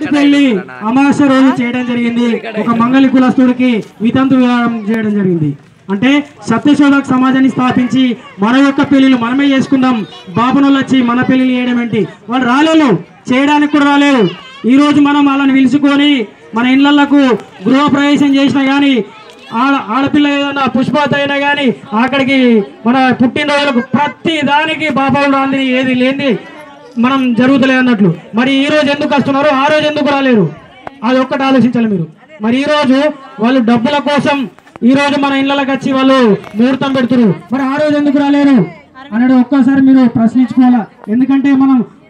మొదటి పెళ్లి అమావాస్య రోజు చేయడం జరిగింది ఒక మంగళి కులస్తుడికి వితంతు వివాహం చేయడం జరిగింది అంటే సత్యశోధక సమాజాన్ని స్థాపించి మన యొక్క పెళ్లిలు మనమే చేసుకుందాం బాబునోళ్ళు వచ్చి మన పెళ్లిలు చేయడం ఏంటి వాళ్ళు రాలేదు చేయడానికి కూడా రాలేదు ఈ రోజు మనం వాళ్ళని పిలుచుకొని మన ఇళ్లకు గృహప్రవేశం చేసినా కానీ ఆడ ఆడపిల్ల ఏదన్నా పుష్పత అయినా కానీ అక్కడికి మన పుట్టినరోజులకు ప్రతి దానికి బాబాలు రాంది ఏది లేని మనం జరుగుతలేదు అన్నట్లు మరి ఈ రోజు ఎందుకు వస్తున్నారు ఆ రోజు ఎందుకు రాలేరు అది ఒక్కటి ఆలోచించాలి మీరు మరి ఈ రోజు వాళ్ళు డబ్బుల కోసం ఈ రోజు మన ఇళ్ళకి వచ్చి వాళ్ళు ముహూర్తం పెడుతున్నారు మరి ఆ రోజు ఎందుకు రాలేరు అనేది ఒక్కసారి మీరు ప్రశ్నించుకోవాలా ఎందుకంటే మనం